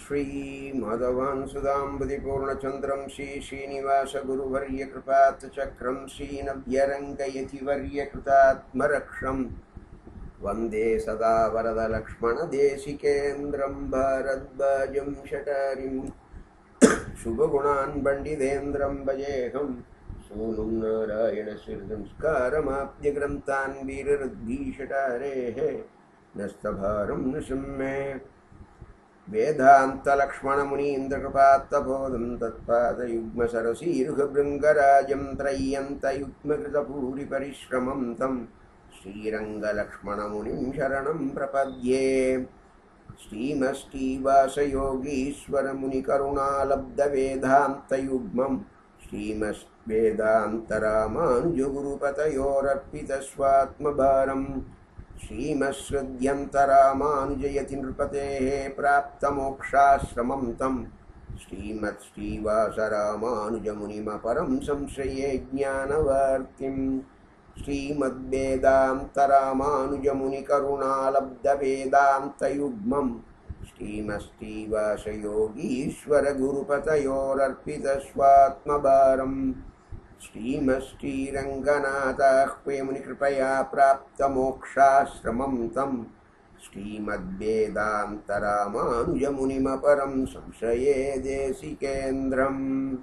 श्रीमाधवान् सुधाम्बुधिपूर्णचन्द्रं श्रीश्रीनिवासगुरुवर्यकृपात्चक्रं श्रीनव्यरङ्गयतिवर्यकृतात्मरक्षम् वन्दे सदा वरदलक्ष्मणदेशिकेन्द्रं भारद्वाजं शटारिं शुभगुणान् पण्डितेन्द्रं भजेऽहं सूनुं नारायणशिरसंस्कारमाप्यग्रन्थान् वीररुद्भीषटारेः नस्तभारं नृसिंहे वेदान्तलक्ष्मणमुनीन्द्रकृपात्तबोधं तत्पादयुग्मसरसीरुहभृङ्गराजं त्रय्यन्तयुग्मकृतभूरिपरिश्रमं तं श्रीरङ्गलक्ष्मणमुनिं शरणं प्रपद्ये श्रीमष्टीवासयोगीश्वरमुनिकरुणालब्धवेदान्तयुग्मं श्रीमद्वेदान्तरामानुजगुरुपतयोरर्पितस्वात्मभारम् श्रीमत्सृद्यन्तरामानुजयति नृपतेः प्राप्तमोक्षाश्रमं तं श्रीमत्श्रीवासरामानुजमुनिमपरं संश्रये ज्ञानवार्तिम् श्रीमद्वेदान्तरामानुजमुनिकरुणालब्धवेदान्तयुग्मं श्रीमश्रीवासयोगीश्वरगुरुपतयोरर्पितस्वात्मभारम् श्रीमश्रीरङ्गनाथाह्वयमुनिकृपया प्राप्तमोक्षाश्रमं तं श्रीमद्वेदान्तरामानुजमुनिमपरं संशये देशिकेन्द्रम्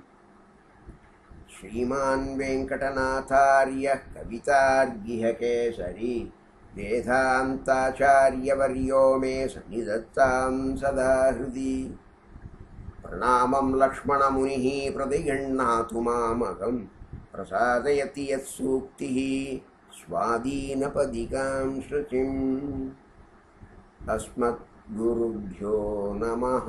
श्रीमान् वेङ्कटनाथार्यः कवितार्गिहकेसरी वेदान्ताचार्यवर्यो मे सन्निधत्तां सदा हृदि प्रणामं लक्ष्मणमुनिः प्रतिगृह्णातु मामकम् प्रसादयति यत्सूक्तिः स्वाधीनपदिकां श्रुतिम् अस्मद्गुरुभ्यो नमः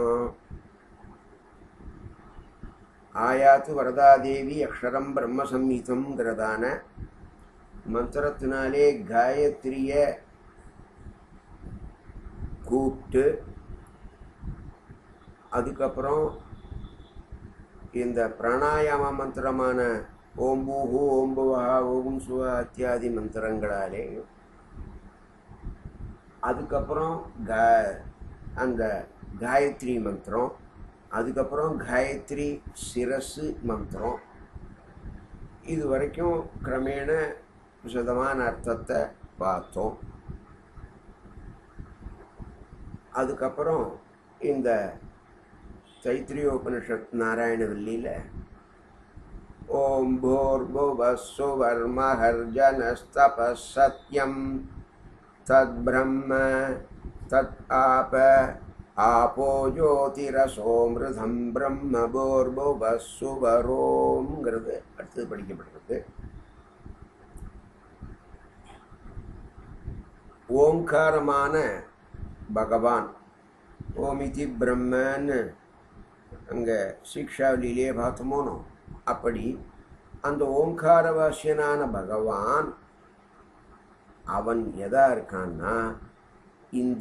ஆயாத்து வரதாதேவி அக்ஷரம் பிரம்மசம்ஹிதங்கிறதான மந்திரத்தினாலே காயத்ரிய கூப்பிட்டு அதுக்கப்புறம் இந்த பிராணாயாம மந்திரமான ஓம் பூஹு ஓம் புவா ஓம் சுவ இத்தியாதி மந்திரங்களாலே அதுக்கப்புறம் கா அந்த காயத்ரி மந்திரம் அதுக்கப்புறம் காயத்ரி சிரசு மந்திரம் இது வரைக்கும் கிரமேண விசதமான அர்த்தத்தை பார்த்தோம் அதுக்கப்புறம் இந்த தைத்திரியோபனிஷத் நாராயணவல்லியில் ஓம் भूर्भुवस्सुवर्महर्जनस्तपः तद्ब्रह्म तत् आप आपो ஜோதிரசோமிருதம் பிரம்ம போர்புவசுவரோங்கிறது அடுத்தது படிக்கப்படுறது ஓங்காரமான பகவான் ஓமிதி பிரம்மன்னு அங்கே சிக்ஷாவளியிலே பார்த்தோமோனோ அப்படி அந்த ஓங்காரவாசியனான பகவான் அவன் எதா இருக்கான்னா இந்த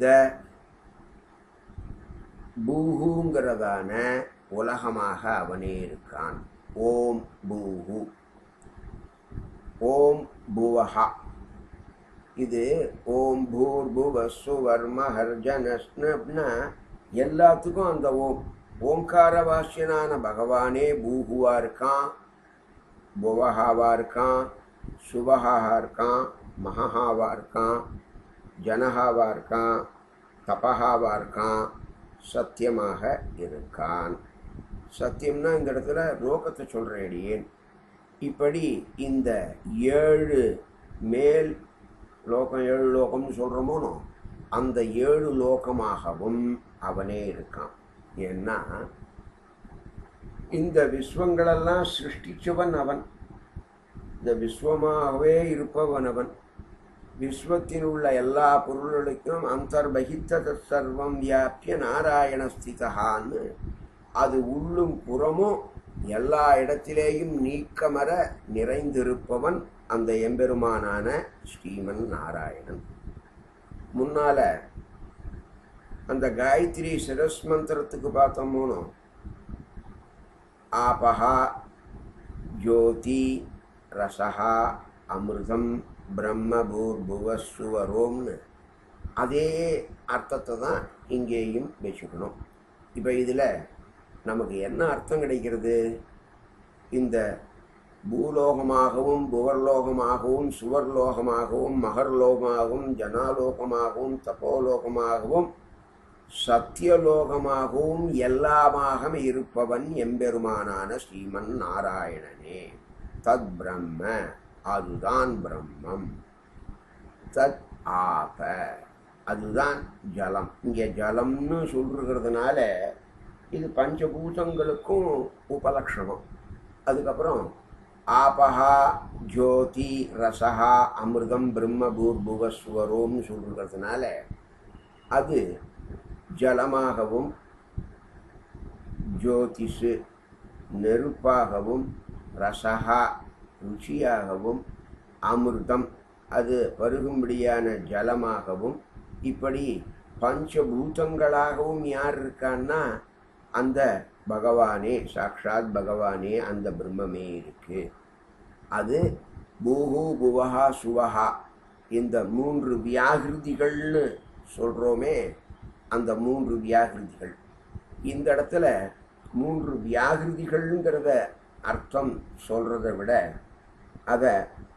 பூஹுங்கிறதான உலகமாக அவனே இருக்கான் ஓம் பூஹு ஓம் புவஹா இது ஓம் பூர் புவசு வர்ம ஹர்ஜனஸ்னா எல்லாத்துக்கும் அந்த ஓம் ஓங்காரவாசியனான பகவானே பூஹுவா இருக்கான் புவஹாவா இருக்கான் சுபஹாவா இருக்கான் மகஹாவா இருக்கான் ஜனஹாவா இருக்கான் தபஹாவா இருக்கான் சத்தியமாக இருக்கான் சத்தியம்னா இந்த இடத்துல லோகத்தை சொல்கிறேடியேன் இப்படி இந்த ஏழு மேல் லோகம் ஏழு லோகம்னு சொல்கிறோமோனோ அந்த ஏழு லோகமாகவும் அவனே இருக்கான் ஏன்னா இந்த விஸ்வங்களெல்லாம் சிருஷ்டிச்சவன் அவன் இந்த விஸ்வமாகவே இருப்பவன் அவன் விஸ்வத்தில் உள்ள எல்லா பொருள்களுக்கும் அந்தர்பகித்த சர்வம் வியாபிய நாராயண ஸ்திதகான்னு அது உள்ளும் புறமும் எல்லா இடத்திலேயும் நீக்கமர நிறைந்திருப்பவன் அந்த எம்பெருமானான ஸ்ரீமன் நாராயணன் முன்னால அந்த காயத்ரி சிரஸ் மந்திரத்துக்கு பார்த்தோமோனோ ஆபஹா ஜோதி ரசஹா அமிர்தம் பிரம்ம பூர்புவஸ்வரோம்னு அதே அர்த்தத்தை தான் இங்கேயும் வச்சுக்கணும் இப்போ இதில் நமக்கு என்ன அர்த்தம் கிடைக்கிறது இந்த பூலோகமாகவும் புவர்லோகமாகவும் சுவர்லோகமாகவும் மகர்லோகமாகவும் ஜனாலோகமாகவும் தபோலோகமாகவும் சத்தியலோகமாகவும் எல்லாமாக இருப்பவன் எம்பெருமானான ஸ்ரீமன் நாராயணனே தத் பிரம்ம அதுதான் பிரம்மம் தத் ஆப அதுதான் ஜலம் இங்கே ஜலம்னு சொல்றதுனால இது பஞ்சபூதங்களுக்கும் உபலட்சணம் அதுக்கப்புறம் ஆபஹா ஜோதி ரசஹா அமிர்தம் பிரம்ம பூர்புவஸ்வரோம்னு சொல்றதுனால அது ஜலமாகவும் ஜோதிஷு நெருப்பாகவும் ரசஹா ருச்சியாகவும் அமிர்தம் அது பருகும்படியான ஜலமாகவும் இப்படி பஞ்சபூதங்களாகவும் யார் இருக்கான்னா அந்த பகவானே சாக்ஷாத் பகவானே அந்த பிரம்மமே இருக்கு அது பூஹு புவஹா சுவஹா இந்த மூன்று வியாகிருதிகள்னு சொல்கிறோமே அந்த மூன்று வியாகிருதிகள் இந்த இடத்துல மூன்று வியாகிருதிகள்ங்கிறத அர்த்தம் சொல்கிறத விட அதை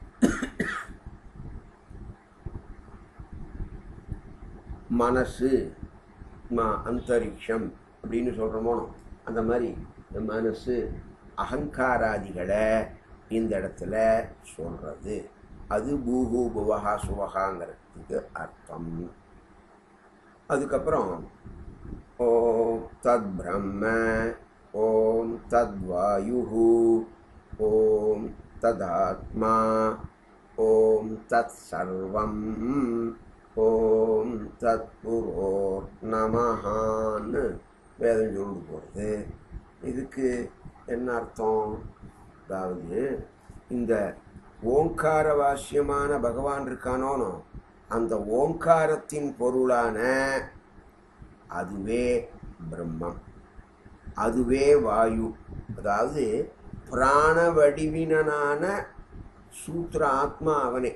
மனசு ம- அந்தரிக்ஷம் அப்படின்னு சொல்கிறோமோ அந்த மாதிரி இந்த மனசு அகங்காராதிகளை இந்த இடத்துல சொல்கிறது அது பூஹு புவஹா சுவஹாங்கிறதுக்கு அர்த்தம் அதுக்கப்புறம் ஓம் தத் பிரம்ம ஓம் தத் வாயு ஓம் ததாத்மா ஓம் தத் சர்வம் ஓம் தத் புரோர் நமஹான்னு வேதம் சொல்லிட்டு போகிறது இதுக்கு என்ன அர்த்தம் அதாவது இந்த ஓங்கார வாசியமான பகவான் இருக்கானோனோ அந்த ஓங்காரத்தின் பொருளான அதுவே பிரம்மம் அதுவே வாயு அதாவது பிராண வடிவினனான சூத்திர ஆத்மா அவனே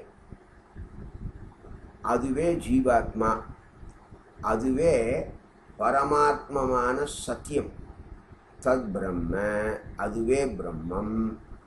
அதுவே ஜீவாத்மா அதுவே பரமாத்மமான சத்தியம் தத் பிரம்ம அதுவே பிரம்மம்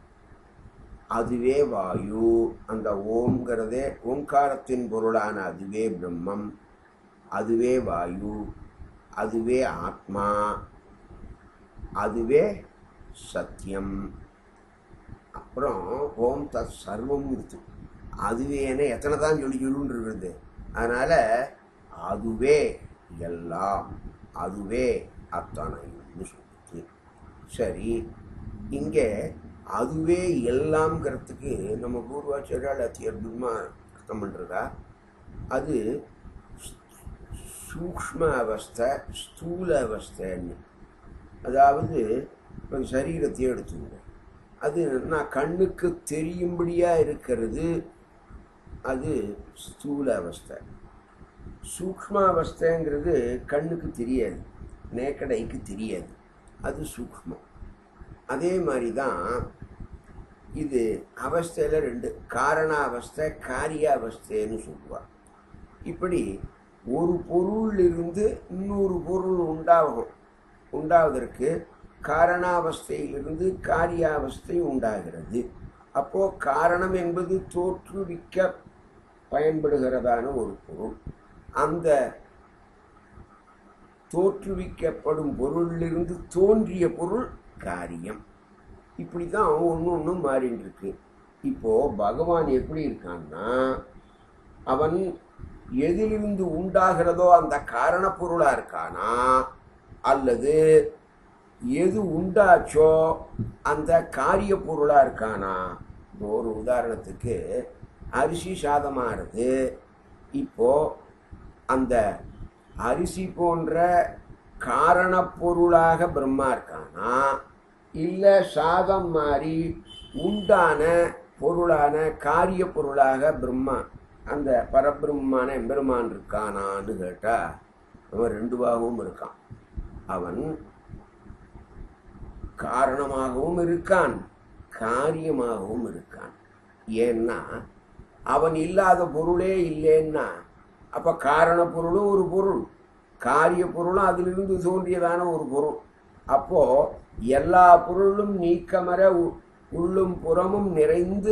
அதுவே வாயு அந்த ஓம்ங்கிறதே ஓங்காரத்தின் பொருளான அதுவே பிரம்மம் அதுவே வாயு அதுவே ஆத்மா அதுவே சத்தியம் அப்புறம் ஓம் தத் சர்வம் இருக்கு அதுவேன்னு எத்தனை தான் சொல்லி சொல்லுன்னு இருக்குது அதனால அதுவே எல்லாம் அதுவே அத்தனைன்னு சொல்லுது சரி இங்கே அதுவே எல்லாம்ங்கிறதுக்கு நம்ம பூர்வாச்சாரியால் அத்தி அற்புதமாக அர்த்தம் பண்ணுறதா அது சூக்ஷ்ம அவஸ்தை ஸ்தூல அவஸ்தைன்னு அதாவது இப்போ சரீரத்தையே எடுத்துங்க அது நான் கண்ணுக்கு தெரியும்படியாக இருக்கிறது அது ஸ்தூல அவஸ்தை சூக்ஷ்ம அவஸ்தைங்கிறது கண்ணுக்கு தெரியாது நேக்கடைக்கு தெரியாது அது சூக்ஷ்மம் அதே மாதிரி தான் இது அவஸ்தையில் ரெண்டு காரண அவஸ்தை காரிய அவஸ்தைன்னு சொல்லுவாள் இப்படி ஒரு பொருள் இருந்து இன்னொரு பொருள் உண்டாகும் உண்டாவதற்கு காரணாவஸ்தையிலிருந்து காரியாவஸ்தை உண்டாகிறது அப்போ காரணம் என்பது தோற்றுவிக்க பயன்படுகிறதான ஒரு பொருள் அந்த தோற்றுவிக்கப்படும் பொருளிலிருந்து தோன்றிய பொருள் காரியம் இப்படி தான் ஒன்று ஒன்று மாறின்னு இருக்கு இப்போ பகவான் எப்படி இருக்கான்னா அவன் எதிலிருந்து உண்டாகிறதோ அந்த காரண பொருளா இருக்கானா அல்லது எது உண்டாச்சோ அந்த காரிய பொருளா இருக்கானா இப்போ ஒரு உதாரணத்துக்கு அரிசி சாதமானது இப்போ அந்த அரிசி போன்ற காரண பொருளாக பிரம்மா இருக்கானா இல்லை சாதம் மாதிரி உண்டான பொருளான காரிய பொருளாக பிரம்மா அந்த பரபிரம்மான எம்பெருமான் இருக்கானான்னு கேட்டா அவன் ரெண்டுவாகவும் இருக்கான் அவன் காரணமாகவும் இருக்கான் காரியமாகவும் இருக்கான் ஏன்னா அவன் இல்லாத பொருளே இல்லைன்னா அப்ப காரண பொருளும் ஒரு பொருள் காரிய பொருளும் அதிலிருந்து தோன்றியதான ஒரு பொருள் அப்போ எல்லா பொருளும் நீக்கமர உ- உள்ளும் புறமும் நிறைந்து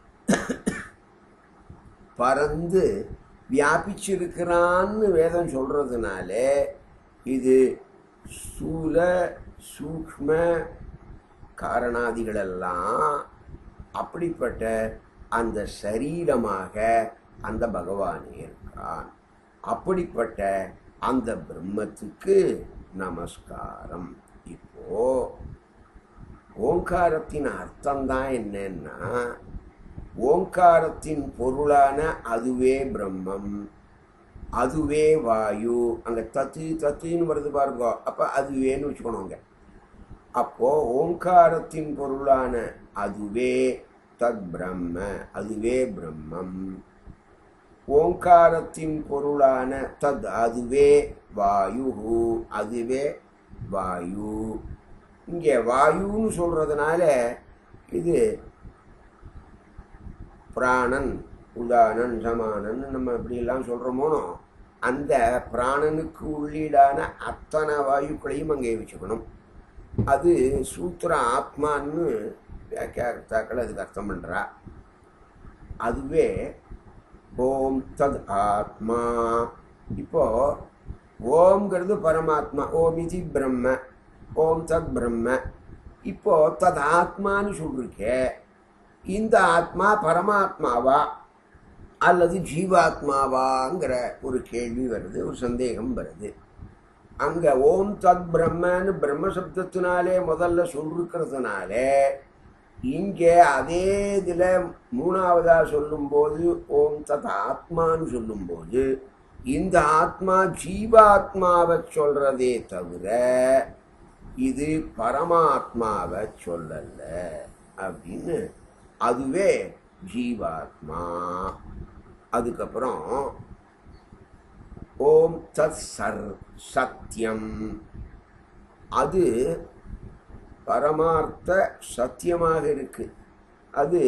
பறந்து வியாபிச்சிருக்கிறான்னு வேதம் சொல்றதுனால இது ஸ்தூல சூக்ம காரணாதிகளெல்லாம் அப்படிப்பட்ட அந்த சரீரமாக அந்த பகவானே இருக்கான் அப்படிப்பட்ட அந்த பிரம்மத்துக்கு நமஸ்காரம் இப்போ ஓங்காரத்தின் அர்த்தம்தான் என்னன்னா ஓங்காரத்தின் பொருளான அதுவே பிரம்மம் அதுவே வாயு அங்க தத்து தத்துன்னு வருது பாருங்க அப்ப அதுவேன்னு வச்சுக்கணுங்க அப்போ ஓங்காரத்தின் பொருளான அதுவே தத் பிரம்ம அதுவே பிரம்மம் ஓங்காரத்தின் பொருளான தத் அதுவே வாயு அதுவே வாயு இங்கே வாயுன்னு சொல்றதுனால இது பிராணன் உதானன் சமானன் நம்ம இப்படியெல்லாம் சொல்கிறோமோனோ அந்த பிராணனுக்கு உள்ளீடான அத்தனை வாயுக்களையும் அங்கே வச்சுக்கணும் அது சூத்திர ஆத்மான்னு வியாக்கியார்த்தாக்கள் அதுக்கு அர்த்தம் பண்ணுறா அதுவே ஓம் தத் ஆத்மா இப்போ ஓம்ங்கிறது பரமாத்மா ஓம் இது பிரம்ம ஓம் தத் பிரம்ம இப்போ தத் ஆத்மான்னு சொல்லிருக்கே இந்த ஆத்மா பரமாத்மாவா அல்லது ஜீவாத்மாவாங்கிற ஒரு கேள்வி வருது ஒரு சந்தேகம் வருது அங்க ஓம் தத் பிரம்மன்னு பிரம்ம சப்தத்தினாலே முதல்ல சொல்லிருக்கிறதுனால இங்கே அதே இதுல மூணாவதா சொல்லும்போது ஓம் தத் ஆத்மான்னு சொல்லும்போது இந்த ஆத்மா ஜீவாத்மாவை சொல்றதே தவிர இது பரமாத்மாவை சொல்லல அப்படின்னு அதுவே ஜீவாத்மா அதுக்கப்புறம் ஓம் தத் சர் சத்தியம் அது பரமார்த்த சத்தியமாக இருக்கு அது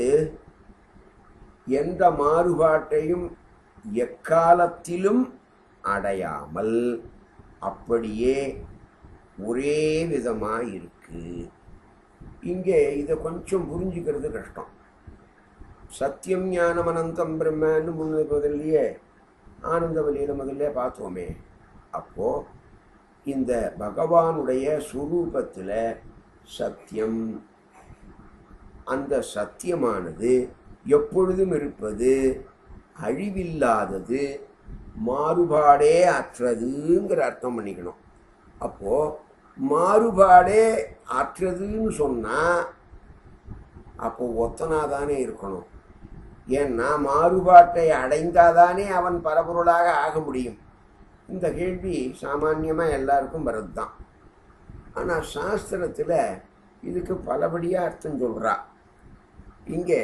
எந்த மாறுபாட்டையும் எக்காலத்திலும் அடையாமல் அப்படியே ஒரே விதமாக இருக்கு இங்கே இதை கொஞ்சம் புரிஞ்சுக்கிறது கஷ்டம் சத்தியம் ஞானம் அனந்தம் பிரம்மன்னு முன்ன முதல்லயே ஆனந்த வழியில முதல்ல பார்த்தோமே அப்போ இந்த பகவானுடைய சுரூபத்தில் சத்தியம் அந்த சத்தியமானது எப்பொழுதும் இருப்பது அழிவில்லாதது மாறுபாடே அற்றதுங்கிற அர்த்தம் பண்ணிக்கணும் அப்போ மாறுபாடே அற்றதுன்னு சொன்னா அப்போ ஒத்தனாதானே இருக்கணும் ஏன்னா மாறுபாட்டை அடைந்தாதானே அவன் பரபொருளாக ஆக முடியும் இந்த கேள்வி சாமான்யமாக எல்லாருக்கும் வர்றது தான் ஆனால் சாஸ்திரத்தில் இதுக்கு பலபடியாக அர்த்தம் சொல்றா இங்கே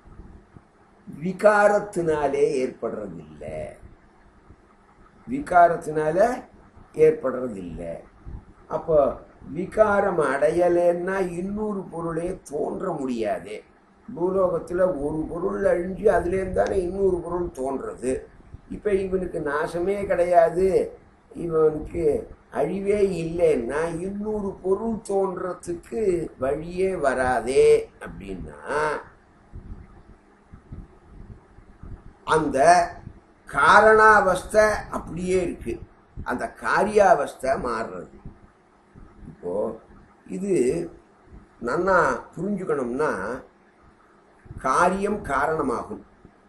விகாரத்தினாலே ஏற்படுறதில்லை விகாரத்தினால ஏற்படுறதில்லை அப்போ விகாரம் அடையலைன்னா இன்னொரு பொருளே தோன்ற முடியாது பூலோகத்தில் ஒரு பொருள் அழிஞ்சு அதுலேருந்து தானே இன்னொரு பொருள் தோன்றது இப்போ இவனுக்கு நாசமே கிடையாது இவனுக்கு அழிவே இல்லைன்னா இன்னொரு பொருள் தோன்றத்துக்கு வழியே வராதே அப்படின்னா அந்த காரணாவஸ்தை அப்படியே இருக்கு அந்த காரியாவஸ்தை மாறுறது இப்போ இது நன்னா புரிஞ்சுக்கணும்னா காரியம் காரணமாகும்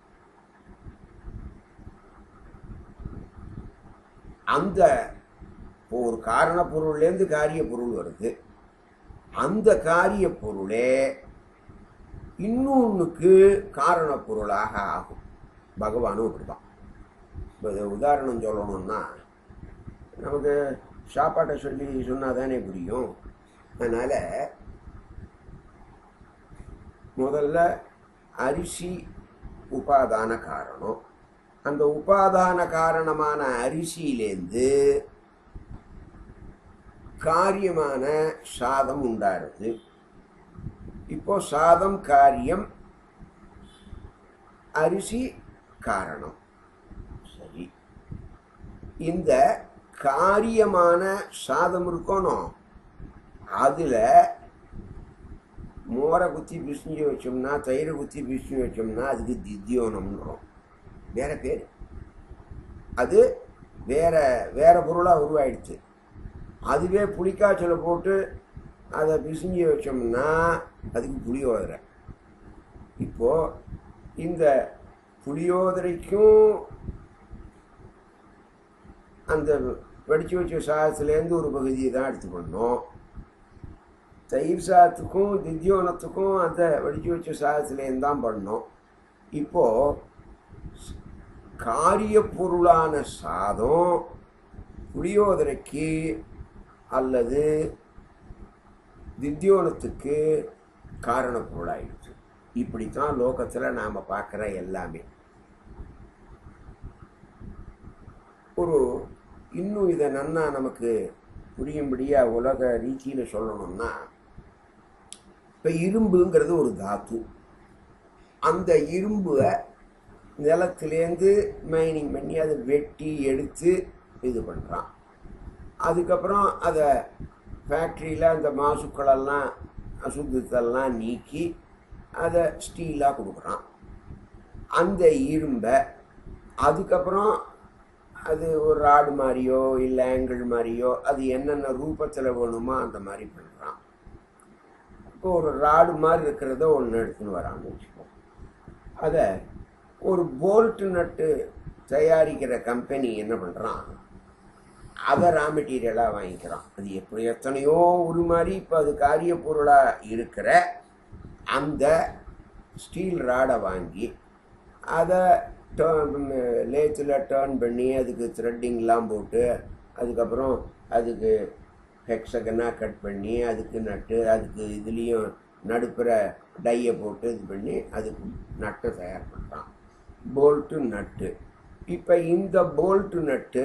அந்த இப்போ ஒரு காரண பொருள்லேருந்து காரிய பொருள் வருது அந்த காரிய பொருளே இன்னொன்றுக்கு காரண பொருளாக ஆகும் பகவானும் அப்படிதான் இப்போ இது உதாரணம் சொல்லணும்னா நமக்கு சாப்பாட்டை சொல்லி சொன்னால் தானே புரியும் அதனால் முதல்ல அரிசி உபாதான காரணம் அந்த உபாதான காரணமான அரிசியிலேருந்து காரியமான சாதம் உண்டாருது இப்போ சாதம் காரியம் அரிசி காரணம் சரி இந்த காரியமான சாதம் இருக்கணும் அதில் மோரை குத்தி பிசிஞ்சு வச்சோம்னா தயிரை குத்தி பிசிஞ்சு வச்சோம்னா அதுக்கு தித்தியோனம்ன்றோம் வேற பேர் அது வேற வேற பொருளாக உருவாயிடுச்சு அதுவே புளிக்காய்ச்சலை போட்டு அதை பிசிஞ்சு வச்சோம்னா அதுக்கு புளியோதரை இப்போ இந்த புளியோதரைக்கும் அந்த வடிச்சு வச்ச சாதத்துலேருந்து ஒரு பகுதியை தான் எடுத்துக்கணும் தயிர் சாதத்துக்கும் தித்தியோனத்துக்கும் அந்த வடிச்சு வச்ச சாதத்துலேருந்து தான் பண்ணோம் இப்போ காரிய பொருளான சாதம் புளியோதரைக்கு அல்லது தித்தியோனத்துக்கு காரண பொருளாயிடுச்சு இப்படித்தான் லோகத்தில் நாம் பார்க்குற எல்லாமே ஒரு இன்னும் இதை நன்னா நமக்கு புரியும்படியாக உலக ரீதியில் சொல்லணும்னா இப்போ இரும்புங்கிறது ஒரு தாத்து அந்த இரும்பை நிலத்திலேருந்து மைனிங் பண்ணி அதை வெட்டி எடுத்து இது பண்ணுறான் அதுக்கப்புறம் அதை ஃபேக்ட்ரியில் அந்த மாசுக்களெல்லாம் அசுத்தத்தெல்லாம் நீக்கி அதை ஸ்டீலாக கொடுக்குறான் அந்த இரும்பை அதுக்கப்புறம் அது ஒரு ராடு மாதிரியோ இல்லை ஆங்கிள் மாதிரியோ அது என்னென்ன ரூபத்தில் வேணுமோ அந்த மாதிரி பண்ணுறான் இப்போ ஒரு ராடு மாதிரி இருக்கிறத ஒன்று எடுத்துன்னு வரான்னு வச்சுப்போம் அதை ஒரு போல்ட் நட்டு தயாரிக்கிற கம்பெனி என்ன பண்ணுறான் அதை ரா மெட்டீரியலாக வாங்கிக்கிறான் அது எப்படி எத்தனையோ ஒரு மாதிரி இப்போ அது காரிய பொருளாக இருக்கிற அந்த ஸ்டீல் ராடை வாங்கி அதை டேர்ன் லேத்தில் டேர்ன் பண்ணி அதுக்கு த்ரெட்டிங்லாம் போட்டு அதுக்கப்புறம் அதுக்கு ஹெக்ஸகனாக கட் பண்ணி அதுக்கு நட்டு அதுக்கு இதுலேயும் நடுப்புற டையை போட்டு இது பண்ணி அதுக்கு நட்டு தயார் பண்ணுறான் போல்ட்டு நட்டு இப்போ இந்த போல்ட்டு நட்டு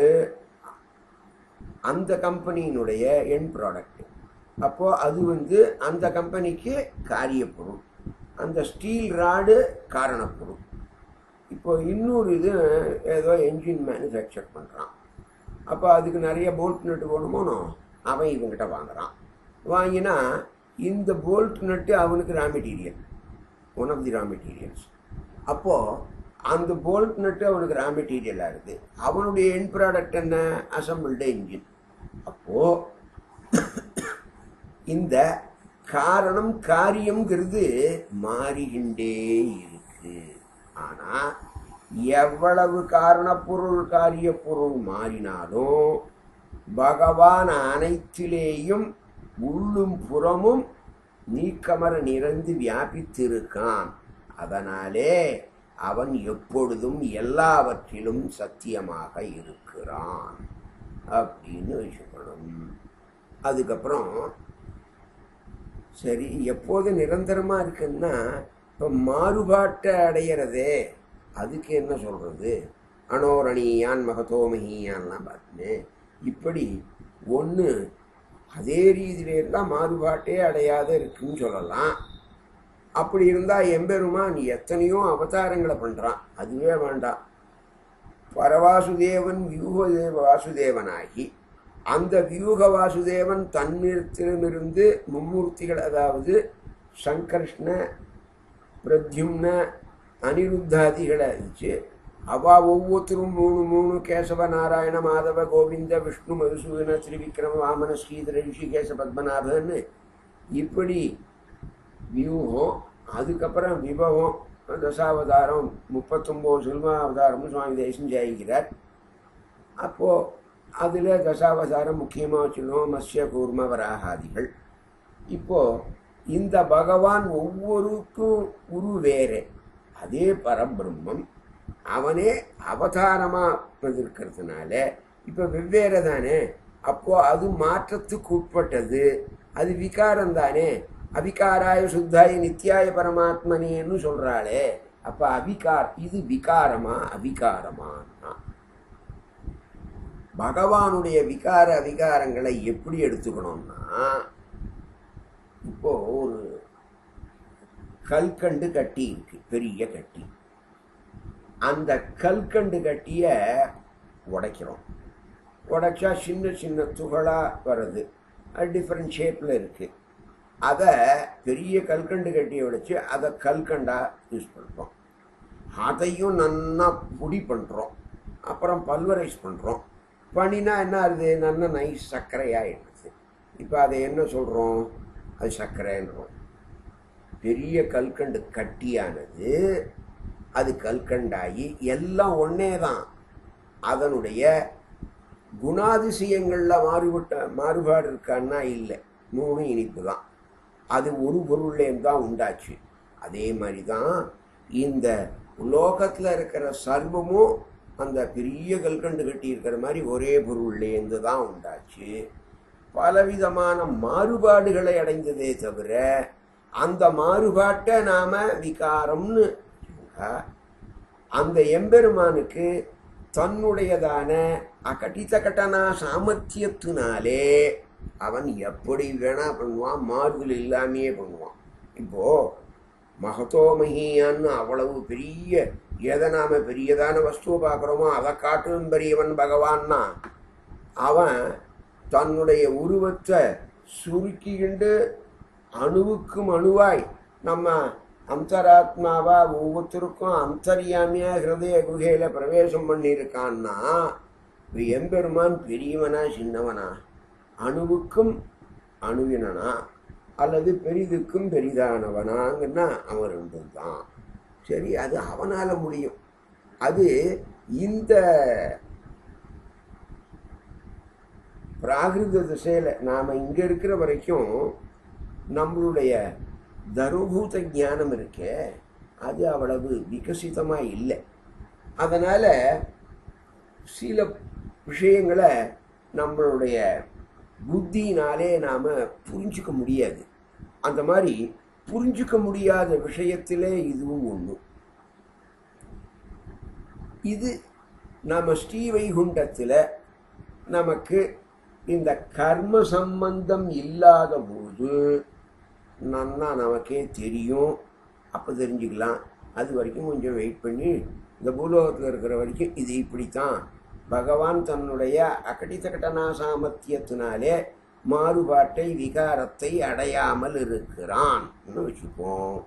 அந்த கம்பெனியினுடைய என் ப்ராடக்ட் அப்போது அது வந்து அந்த கம்பெனிக்கு காரியப்பொருள் அந்த ஸ்டீல் ராடு காரணப்பொருள் இப்போ இன்னொரு இது ஏதோ என்ஜின் மேனுஃபேக்சர் பண்ணுறான் அப்போ அதுக்கு நிறைய போல்ட் நட்டு வேணுமோனோ அவன் இவங்கிட்ட வாங்குறான் வாங்கினா இந்த போல்ட் நட்டு அவனுக்கு raw material one of the raw materials அப்போது அந்த போல்ட் நட்டு அவனுக்கு ரா மெட்டீரியலாக இருக்குது அவனுடைய என் ப்ராடக்ட் என்ன அசம்பிள்டு என்ஜின் அப்போது இந்த காரணம் காரியம்ங்கிறது மாறிக்கிண்டே இருக்கு ஆனால் எவ்வளவு காரணப்பொருள் காரிய பொருள் மாறினாலும் பகவான் அனைத்திலேயும் உள்ளும் புறமும் நீக்கமர நிறைந்து வியாபித்திருக்கான் அதனாலே அவன் எப்பொழுதும் எல்லாவற்றிலும் சத்தியமாக இருக்கிறான் அப்படின்னு வச்சுக்கணும் அதுக்கப்புறம் சரி எப்போது நிரந்தரமாக இருக்குன்னா இப்போ மாறுபாட்டை அடையிறதே அதுக்கு என்ன சொல்கிறது அனோரணியான் மகதோமகியான்லாம் பார்த்துன்னு இப்படி ஒன்று அதே ரீதியில இருந்தால் மாறுபாட்டே அடையாத இருக்குன்னு சொல்லலாம் அப்படி இருந்தால் எம்பெருமான் எத்தனையோ அவதாரங்களை பண்ணுறான் அதுவே வேண்டாம் பரவாசுதேவன் வியூக வாசுதேவனாகி அந்த வியூக வாசுதேவன் தன்னிடத்திலுமிருந்து மும்மூர்த்திகள் அதாவது சங்கர்ஷ்ண பிரத்யும்ன அனிருத்தாதிகளை வச்சு அவா ஒவ்வொருத்தரும் மூணு மூணு கேசவ நாராயண மாதவ கோவிந்த விஷ்ணு மதுசூதன ஸ்ரீவிக்ரம வாமன ஸ்ரீதர ரிஷிகேச பத்மநாபன்னு இப்படி வியூகம் அதுக்கப்புறம் விபவம் தசாவதாரம் முப்பத்தொம்போது சில்மாவதாரம்னு சுவாமி தேசம் ஜெயிக்கிறார் அப்போது அதில் தசாவதாரம் முக்கியமாக வச்சுருந்தோம் மத்ய கூர்ம வராகாதிகள் இப்போது இந்த பகவான் ஒவ்வொருக்கும் உரு வேறே அதே பரபிரம்மம் அவனே அவதாரமாக இருக்கிறதுனால இப்போ வெவ்வேறு தானே அப்போ அது மாற்றத்துக்கு உட்பட்டது அது விகாரம் தானே அவிகாராய சுத்தாய நித்தியாய பரமாத்மனேன்னு சொல்றாளே அப்ப அவிகார் இது விகாரமா அவிகாரமான்னா பகவானுடைய விகார அவிகாரங்களை எப்படி எடுத்துக்கணும்னா இப்போ ஒரு கல்கண்டு கட்டி இருக்கு பெரிய கட்டி அந்த கல்கண்டு கட்டிய உடைக்கிறோம் உடைச்சா சின்ன சின்ன துகளாக வருது அது டிஃப்ரெண்ட் ஷேப்பில் இருக்குது அதை பெரிய கல்கண்டு கட்டியை உடைச்சு அதை கல்கண்டா யூஸ் பண்ணுறோம் அதையும் நன்னா பொடி பண்ணுறோம் அப்புறம் பல்வரைஸ் பண்ணுறோம் பண்ணினா என்ன ஆகுது நல்லா நைஸ் சர்க்கரையாகிடுது இப்போ அதை என்ன சொல்கிறோம் அது சர்க்கரைன்றோம் பெரிய கல்கண்டு கட்டியானது அது கல்கண்டாகி எல்லாம் ஒன்றே தான் அதனுடைய குணாதிசயங்களில் மாறுபட்ட மாறுபாடு இருக்கான்னா இல்லை மூணு இனிப்பு தான் அது ஒரு பொருள்லேருந்து தான் உண்டாச்சு அதே மாதிரி தான் இந்த லோகத்தில் இருக்கிற சர்வமும் அந்த பெரிய கல்கண்டு கட்டி இருக்கிற மாதிரி ஒரே பொருள்லேருந்து தான் உண்டாச்சு பலவிதமான மாறுபாடுகளை அடைந்ததே தவிர அந்த மாறுபாட்டை நாம விகாரம்னு சொன்னா, அந்த எம்பெருமானுக்கு தன்னுடையதான அகட்டித்த கட்டனா சாமர்த்தியத்தினாலே அவன் எப்படி வேணா பண்ணுவான் மாறுதல் இல்லாமையே பண்ணுவான் இப்போ மகத்தோமகியான்னு அவ்வளவு பெரிய எதை நாம பெரியதான வஸ்துவை பார்க்குறோமோ அதை காட்டும் பெரியவன் பகவான்னா அவன் தன்னுடைய உருவத்தை சுருக்கிக்கிண்டு அணுவுக்கும் அணுவாய் நம்ம அந்தராத்மாவா ஒவ்வொருத்தருக்கும் அந்தரியாமியா ஹிருதய குகையில பிரவேசம் பண்ணியிருக்கான்னா இப்ப எம்பெருமான் பெரியவனா சின்னவனா அணுவுக்கும் அணுவினனா அல்லது பெரிதுக்கும் பெரிதானவனாங்கன்னா அவன் ரெண்டும் தான் சரி அது அவனால முடியும் அது இந்த பிராகிருத திசையில் நாம் இங்கே இருக்கிற வரைக்கும் நம்மளுடைய தருபூத ஞானம் இருக்கே அது அவ்வளவு விகசிதமாக இல்லை அதனால் சில விஷயங்களை நம்மளுடைய புத்தினாலே நாம் புரிஞ்சுக்க முடியாது அந்த மாதிரி புரிஞ்சுக்க முடியாத விஷயத்திலே இதுவும் ஒன்று இது நம்ம ஸ்ரீவைகுண்டத்தில் நமக்கு இந்த கர்ம சம்பந்தம் இல்லாத போது நன்னா நமக்கே தெரியும் அப்போ தெரிஞ்சுக்கலாம் அது வரைக்கும் கொஞ்சம் வெயிட் பண்ணி இந்த பூலோகத்தில் இருக்கிற வரைக்கும் இது இப்படித்தான் பகவான் தன்னுடைய அகடித கடனா சாமர்த்தியத்தினாலே மாறுபாட்டை விகாரத்தை அடையாமல் இருக்கிறான் வச்சுப்போம்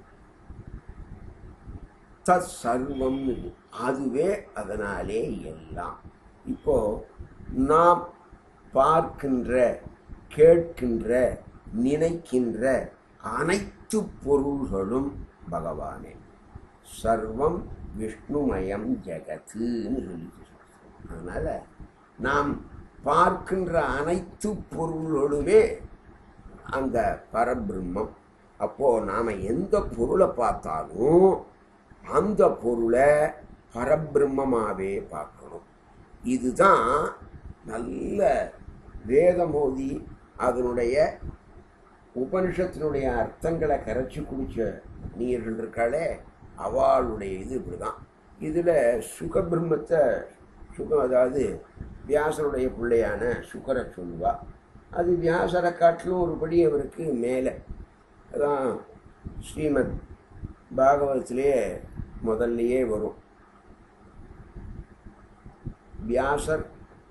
தத் சர்வம் அதுவே அதனாலே எல்லாம் இப்போ நாம் பார்க்கின்ற கேட்கின்ற நினைக்கின்ற அனைத்து பொருள்களும் பகவானே சர்வம் விஷ்ணுமயம் ஜெகத்துன்னு சொல்லிட்டு அதனால நாம் பார்க்கின்ற அனைத்து பொருள்களுமே அந்த பரபிரம்மம் அப்போ நாம எந்த பொருளை பார்த்தாலும் அந்த பொருளை பரபிரம்மமாவே பார்க்கணும் இதுதான் நல்ல வேதமோதி அதனுடைய உபனிஷத்தினுடைய அர்த்தங்களை கரைச்சி குடிச்ச நீர்கள் இருக்காளே அவளுடைய இது இப்படிதான் இதில் சுகபிரம்மத்தை சுகம் அதாவது வியாசருடைய பிள்ளையான சுகரை சொல்லுவா அது வியாசரை காட்டிலும் ஒருபடி அவருக்கு மேலே அதான் ஸ்ரீமத் பாகவதத்திலேயே முதல்லையே வரும் வியாசர்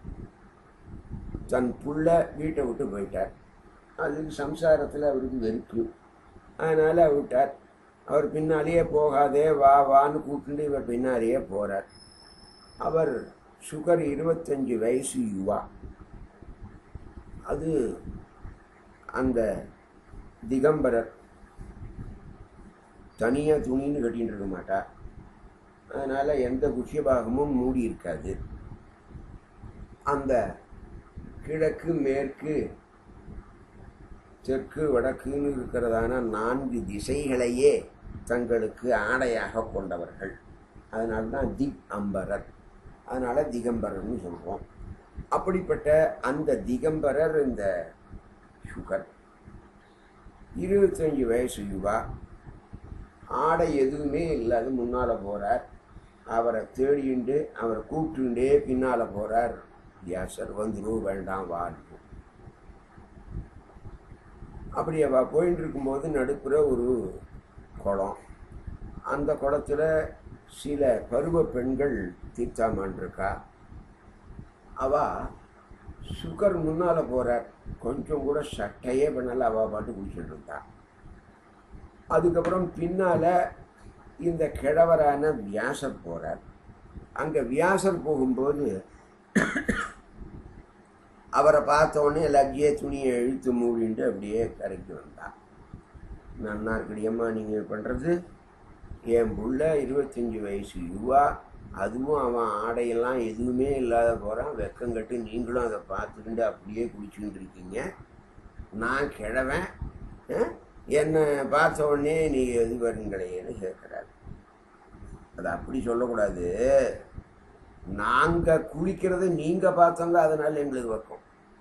தன் புள்ள வீட்டை விட்டு போயிட்டார் அதுக்கு சம்சாரத்தில் அவருக்கு வெறுப்பு அதனால் விட்டார் அவர் பின்னாலேயே போகாதே வா வான்னு கூப்பிட்டு இவர் பின்னாலேயே போகிறார் அவர் சுகர் இருபத்தஞ்சி வயசு யுவா அது அந்த திகம்பரர் தனியாக துணின்னு கட்டின்னு இருக்க மாட்டார் அதனால் எந்த குஷ்ய பாகமும் மூடி இருக்காது அந்த கிழக்கு மேற்கு தெற்கு வடக்குன்னு இருக்கிறதான நான்கு திசைகளையே தங்களுக்கு ஆடையாக கொண்டவர்கள் அதனால தான் திக் அம்பரர் அதனால் திகம்பரர்னு சொல்கிறோம் அப்படிப்பட்ட அந்த திகம்பரர் இந்த சுகர் இருபத்தஞ்சி வயசு யுவா ஆடை எதுவுமே இல்லாத முன்னால் போகிறார் அவரை தேடிண்டு அவரை கூப்பிட்டுண்டே பின்னால் போகிறார் வியாசர் வந்துடும் வேண்டாம் வாழ்வு அப்படி அவ போயின்னு இருக்கும்போது நடுப்புற ஒரு குளம் அந்த குளத்துல சில பருவ பெண்கள் தீர்த்தாமன் இருக்கா அவ சுகர் முன்னால போறார் கொஞ்சம் கூட சட்டையே பண்ணல அவ பாட்டு குடிச்சிட்டு இருந்தா அதுக்கப்புறம் பின்னால இந்த கிழவரான வியாசர் போறார் அங்க வியாசர் போகும்போது அவரை பார்த்த உடனே லஜ்ஜியே துணியை இழுத்து மூடிட்டு அப்படியே கரைக்கு வந்தா நன்னா இருக்கடியம்மா நீங்கள் பண்ணுறது என் புள்ள இருபத்தஞ்சி வயசு யுவா அதுவும் அவன் ஆடையெல்லாம் எதுவுமே இல்லாத போகிறான் வெக்கங்கட்டு நீங்களும் அதை பார்த்துக்கிட்டு அப்படியே குளிச்சுக்கிட்டு இருக்கீங்க நான் கிழவன் அஹ், என்னை பார்த்த உடனே நீ எது வருங்களேன்னு கேட்குறாரு அது அப்படி சொல்லக்கூடாது நாங்கள் குளிக்கிறத நீங்கள் பார்த்தவங்க அதனால எங்களுக்கு வெக்கம்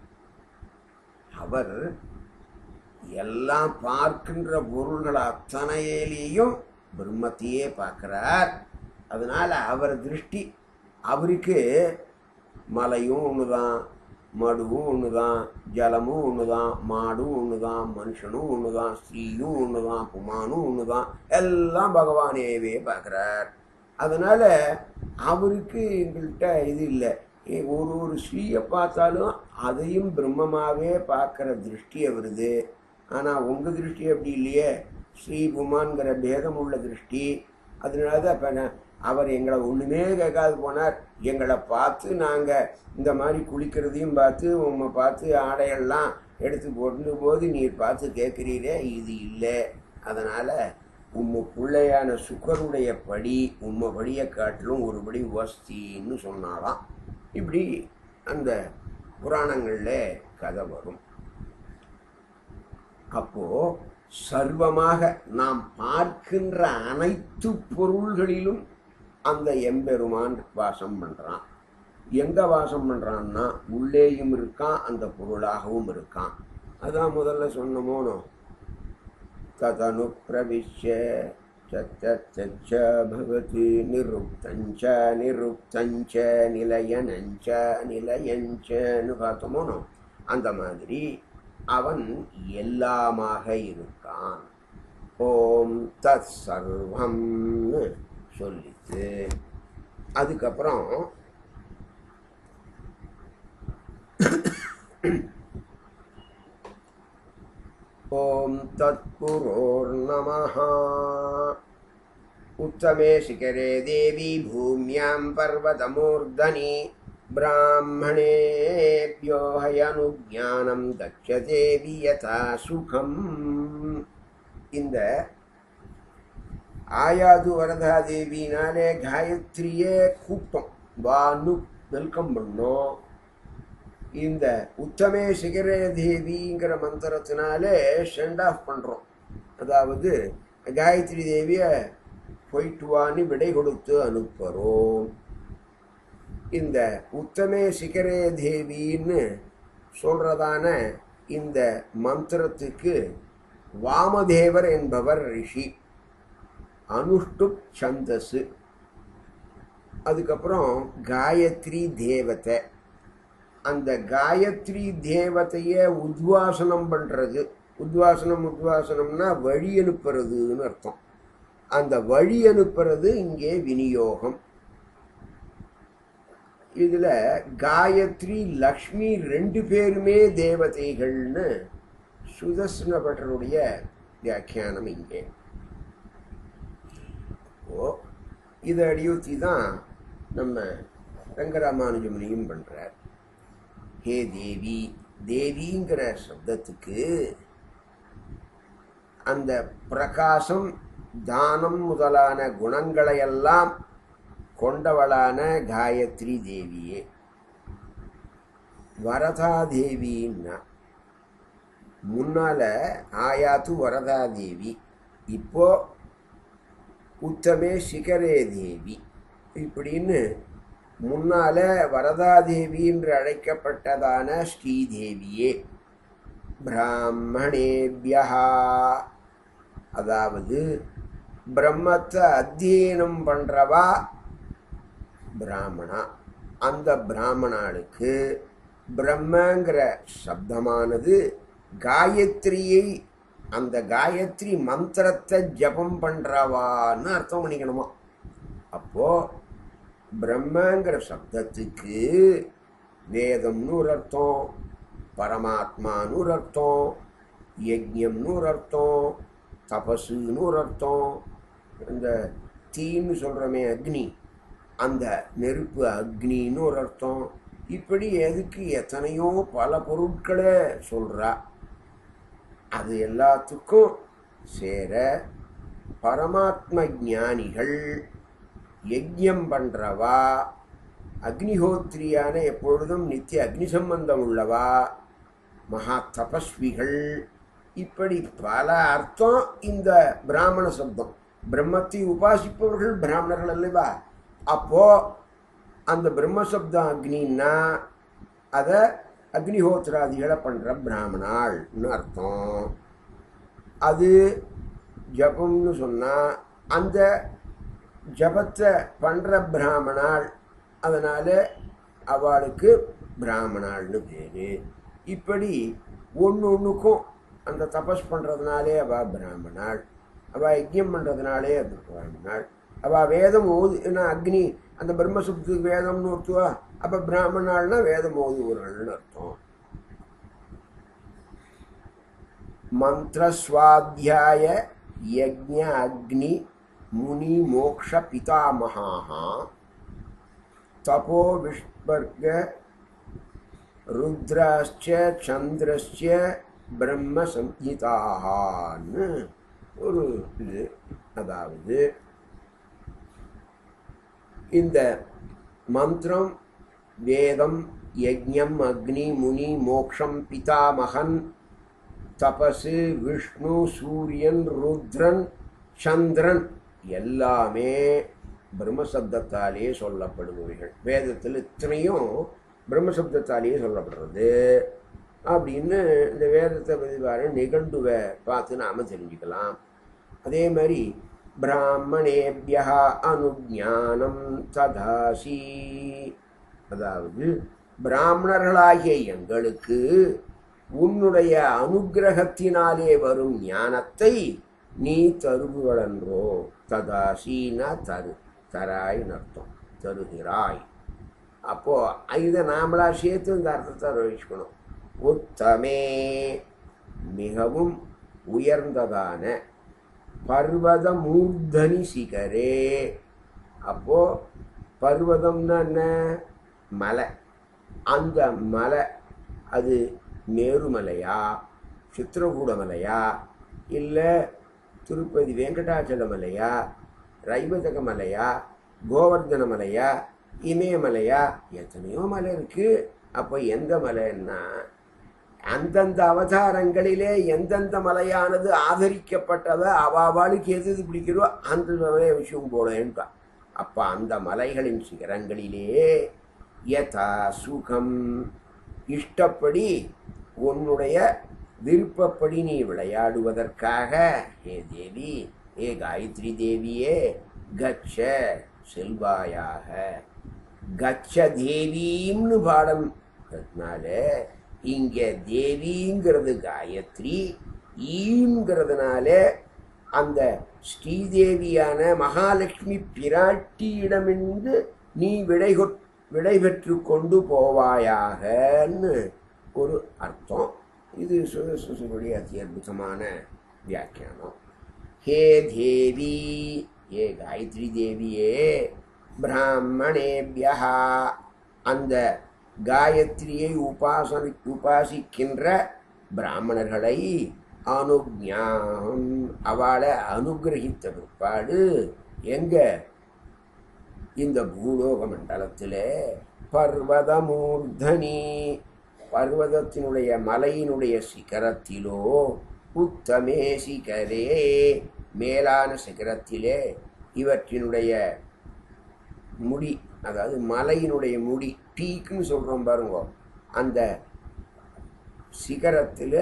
அவர் எல்லாம் பார்க்கின்ற பொருள்கள் அத்தனையிலேயும் பிரம்மத்தையே பார்க்கிறார் அதனால அவர் திருஷ்டி அவருக்கு மலையும் ஒண்ணுதான் மடுவும் ஒண்ணுதான் ஜலமும் ஒண்ணுதான் மாடும் ஒண்ணுதான் மனுஷனும் ஒண்ணுதான் ஸ்திரீயும் ஒண்ணுதான் புமானும் ஒண்ணுதான் எல்லாம் பகவானேவே பார்க்கிறார் அதனால அவருக்கு எங்கள்கிட்ட இது இல்லை ஏ- ஒரு ஒரு ஸ்ரீயை பார்த்தாலும் அதையும் பிரம்மமாவே பார்க்குற திருஷ்டி வருது ஆனால் உங்கள் திருஷ்டி அப்படி இல்லையே ஸ்ரீ புமான்கிற பேதம் உள்ள திருஷ்டி அதனால தான் இப்போ நான் அவர் எங்களை ஒன்றுமே கேட்காது போனார் எங்களை பார்த்து நாங்கள் இந்த மாதிரி குளிக்கிறதையும் பார்த்து உம்மை பார்த்து ஆடையெல்லாம் எடுத்து போட்டு போது நீர் பார்த்து கேட்குறீரே இது இல்லை அதனால் உம்ம பிள்ளையான சுக்கருடைய படி உம்ம படியை காட்டிலும் ஒரு படி வஸ்தின்னு சொன்னாலாம் இப்படி அந்த புராணங்களில் கதை வரும் அப்போ சர்வமாக நாம் பார்க்கின்ற அனைத்து பொருள்களிலும் அந்த எம்பெருமான் வாசம் பண்றான் எங்க வாசம் பண்றான்னா உள்ளேயும் இருக்கான் அந்த பொருளாகவும் இருக்கான் அதான் முதல்ல சொன்னமோனோ ததனு பிரவிஷ்ய சச்ச பவதி நிருப்தஞ்ச நிருப்தஞ்ச நிலையனஞ்ச நிலையஞ்சன்னு பார்த்தோமோனோ அந்த மாதிரி அவன் எல்லாமாக இருக்கான் ஓம் தத் சர்வம்னு சொல்லிட்டு அதுக்கப்புறம் ஓம் தத்புரோர்நமः उत्तमे शिखरे देवी भूम्यां पर्वतमूर्धनि ब्राह्मणेभ्यो हयनुज्ञानं दक्षते यथा சுகம் இந்த ஆயாது வரதா தேவினாலே காயத்ரியே கூட்டம் வான்னு வெல்கம் பண்ணோம் இந்த உத்தமே சிகரே தேவிங்கிற மந்திரத்தினாலே சென்ட் ஆஃப் பண்ணுறோம் அதாவது காயத்ரி தேவியை போயிட்டு வான்னு விடை கொடுத்து அனுப்புகிறோம் இந்த உத்தமே சிகரே தேவின்னு சொல்றதான இந்த மந்திரத்துக்கு வாமதேவர் என்பவர் ரிஷி அனுஷ்டு சந்தசு அதுக்கப்புறம் காயத்ரி தேவதை அந்த காயத்ரி தேவதைய உத்வாசனம் பண்றது உத்வாசனம் உத்வாசனம்னா வழி அனுப்புறதுன்னு அர்த்தம் அந்த வழி அனுப்புறது இங்கே விநியோகம் இதுல காயத்ரி லக்ஷ்மி ரெண்டு பேருமே தேவதைகள்னு சுதர்சன பட்டருடைய வியாக்கியானம் இங்கே ஓ இதை அடியூத்தி தான் நம்ம ரங்கராமானுஜமுனியும் பண்றார் ஹே தேவி தேவிங்கிற சப்தத்துக்கு அந்த பிரகாசம் தானம் முதலான குணங்களையெல்லாம் கொண்டவளான காயத்ரி தேவியே வரதா தேவின்னா முன்னால ஆயாத்து வரதா தேவி இப்போ உத்தமே சிகரே தேவி இப்படின்னு முன்னால வரதாதேவி என்று அழைக்கப்பட்டதான ஸ்ரீதேவியே பிராமணேபியா அதாவது பிரம்மத்தை அத்தியனம் பண்றவா பிராமணா அந்த பிராமணாளுக்கு பிரம்மங்கிற சப்தமானது காயத்ரியை அந்த காயத்ரி மந்திரத்தை ஜபம் பண்றவான்னு அர்த்தம் பண்ணிக்கணுமா அப்போ பிரம்மங்கிற சப்தத்துக்கு வேதம்னு ஒரு அர்த்தம் பரமாத்மான்னு ஒரு அர்த்தம் யஜ்யம்னு ஒரு அர்த்தம் தபசுன்னு ஒரு அர்த்தம் இந்த தீன்னு சொல்கிறோமே அக்னி அந்த நெருப்பு அக்னின்னு ஒரு அர்த்தம் இப்படி எதுக்கு எத்தனையோ பல பொருட்களை சொல்கிறா அது எல்லாத்துக்கும் சேர பரமாத்ம ஞானிகள் யஜ்யம் பண்ணுறவா அக்னிஹோத்திரியான எப்பொழுதும் நித்திய அக்னி சம்பந்தம் உள்ளவா மகா தபஸ்விகள் இப்படி பல அர்த்தம் இந்த பிராமண சப்தம் பிரம்மத்தை உபாசிப்பவர்கள் பிராமணர்கள் அல்லவா அப்போ அந்த பிரம்மசப்தம் அக்னின்னா அதை அக்னிஹோத்திராதிகளை பண்ணுற பிராமணாள்னு அர்த்தம் அது ஜபம்னு சொன்னால் அந்த ஜபத்தை பண்ணுற பிராமணாள் அதனால் அவளுக்கு பிராமணாள்னு பேர் இப்படி ஒன்று ஒன்றுக்கும் அந்த தபஸ் பண்ணுறதுனாலே அவள் பிராமணாள் அவள் யஜ்யம் பண்ணுறதுனாலே அது பிராமணாள் அவள் வேதம் ஓது ஏன்னா அக்னி அந்த பிரம்மசுப்துக்கு வேதம்னு ஒருத்துவா அப்போ பிராமணாள்னா வேதம் ஓதுவர்கள்னு அர்த்தம் மந்திரஸ்வாத்தியாய யஜ்ஞ அக்னி முனி மோக்ஷ பிதாமகாः தபோ விஷ்வர்க ருத்ராச்ச சந்திரஸ்ய பிரம்ம சம்ஹிதான்னு ஒரு இது அதாவது இந்த மந்திரம் வேதம் யஜ்ஞம் அக்னி முனி மோக்ஷம் பிதாமகன் தபசு விஷ்ணு சூரியன் ருத்ரன் சந்திரன் எல்லாமே பிரம்மசப்தத்தாலே சொல்லப்படுபவைகள் வேதத்தில் இத்தனையும் பிரம்மசப்தத்தாலேயே சொல்லப்படுறது அப்படின்னு இந்த வேதத்தை பதிவார நிகழ்வுவை பார்த்து நாம் தெரிஞ்சுக்கலாம் அதே மாதிரி பிராமணேபியா அனுஜானம் ததாசி அதாவது பிராமணர்களாகிய எங்களுக்கு உன்னுடைய அனுகிரகத்தினாலே வரும் ஞானத்தை நீ தருபுகளன்றோ ததாசினா தரு தராய்னு அர்த்தம் தருகிறாய் அப்போ இதை நாமளா சேர்த்து இந்த அர்த்தத்தை வச்சுக்கணும் உத்தமே மிகவும் உயர்ந்ததான பர்வத மூர்தனி சிகரே அப்போ பர்வதம்னா என்ன மலை அந்த மலை அது மேருமலையா சித்திரகூட மலையா இல்லை திருப்பதி வெங்கடாச்சல மலையா ரைவதக மலையா கோவர்தன மலையா இமயமலையா எத்தனையோ மலை இருக்கு அப்போ எந்த மலைன்னா அந்தந்த அவதாரங்களிலே எந்தெந்த மலையானது ஆதரிக்கப்பட்டதோ அவாவாளுக்கு எது எது பிடிக்கிறோ அந்த மலையை விஷயம் போலேன்ட்டா அப்போ அந்த மலைகளின் சிகரங்களிலே யதா சுகம் இஷ்டப்படி உன்னுடைய விருப்பப்படி நீ விளையாடுவதற்காக ஹே தேவி ஏ காயத்ரி தேவியே கச்ச செல்வாயாக கச்ச தேவீம்னு பாடம் அதனால இங்க தேவிங்கிறது காயத்ரி ஈங்கிறதுனால அந்த ஸ்ரீதேவியான மகாலட்சுமி பிராட்டியிடமிருந்து நீ விடை கொ- விடை பெற்று கொண்டு போவாயாகன்னு ஒரு அர்த்தம் இது சுசுடைய அதி அற்புதமான வியாக்கியானம் ஹே தேவி ஏ காயத்ரி தேவியே பிராமணேபியா அந்த காயத்ரியை உபாசனி உபாசிக்கின்ற பிராமணர்களை அனுஜாம் அவளை அனுகிரகித்த பிற்பாடு எங்க இந்த பூலோக மண்டலத்திலே பர்வதமூர்தனி பர்வதத்தினுடைய மலையினுடைய சிகரத்திலோ உத்தமே சிகரே மேலான சிகரத்திலே இவற்றினுடைய முடி அதாவது மலையினுடைய முடி பீக்குன்னு சொல்கிறோம் பாருங்க அந்த சிகரத்தில்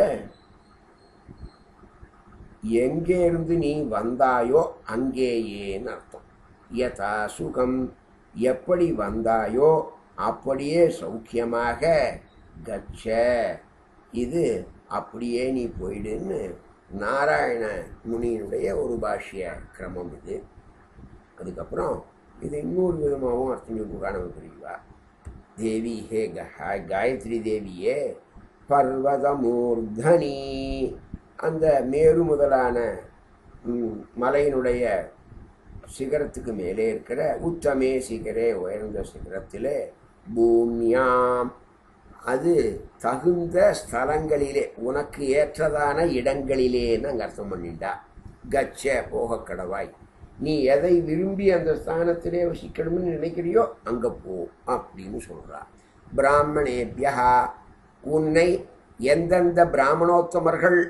எங்கே இருந்து நீ வந்தாயோ அங்கேயேன்னு அர்த்தம் யதா சுகம் எப்படி வந்தாயோ அப்படியே சௌக்கியமாக கச்ச இது அப்படியே நீ போயிடுன்னு நாராயண முனியினுடைய ஒரு பாஷ்ய கிரமம் இது அதுக்கப்புறம் இது இன்னொரு விதமாகவும் அர்த்தம் சொல்லுவா நமக்கு தெரியவா தேவி ஹே க- காயத்ரி தேவியே பர்வதமூர்தனி அந்த மேரு முதலான ம், மலையினுடைய சிகரத்துக்கு மேலே இருக்கிற உத்தமே சிகரே உயர்ந்த சிகரத்திலே பூமியாம் அது தகுந்த ஸ்தலங்களிலே உனக்கு ஏற்றதான இடங்களிலேன்னு அங்கே அர்த்தம் பண்ணிட்டா கச்ச போக கடவாய் நீ எதை விரும்பி அந்த ஸ்தானத்திலே வசிக்கணும்னு நினைக்கிறியோ அங்கே போ அப்படின்னு சொல்றா பிராமணேபியா உன்னை எந்தெந்த பிராமணோத்தமர்கள்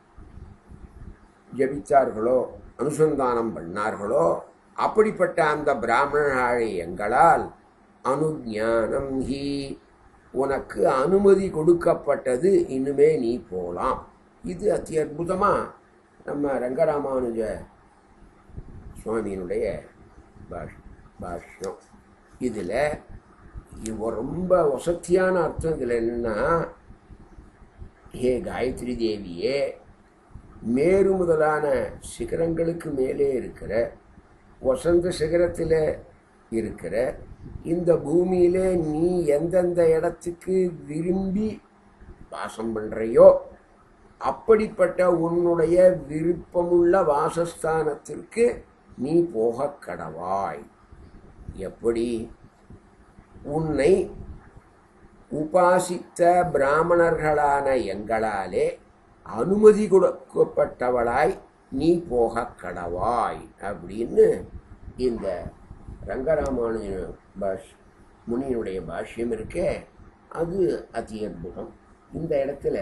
ஜபித்தார்களோ அனுசந்தானம் பண்ணார்களோ அப்படிப்பட்ட அந்த பிராமணர்களை எங்களால் அனுஞானம் ஹி உனக்கு அனுமதி கொடுக்கப்பட்டது இனிமே நீ போலாம் இது அத்தி அற்புதமா நம்ம ரங்கராமானுஜ சுவாமியினுடைய பாஷ் பாஷ்யம் இதில் இவ ரொம்ப வசத்தியான அர்த்தம் இதில் என்னன்னா ஹே காயத்ரி தேவியே மேரு முதலான சிகரங்களுக்கு மேலே இருக்கிற வசந்த சிகரத்தில் இருக்கிற இந்த பூமியிலே நீ எந்தெந்த இடத்துக்கு விரும்பி வாசம் பண்றையோ அப்படிப்பட்ட உன்னுடைய விருப்பமுள்ள வாசஸ்தானத்திற்கு நீ போக கடவாய் எப்படி உன்னை உபாசித்த பிராமணர்களான எங்களாலே அனுமதி கொடுக்கப்பட்டவளாய் நீ போக கடவாய் அப்படின்னு இந்த ரங்கராமானுஜ பாஷ் முனியினுடைய பாஷ்யம் இருக்கே அது அதி அற்புதம் இந்த இடத்துல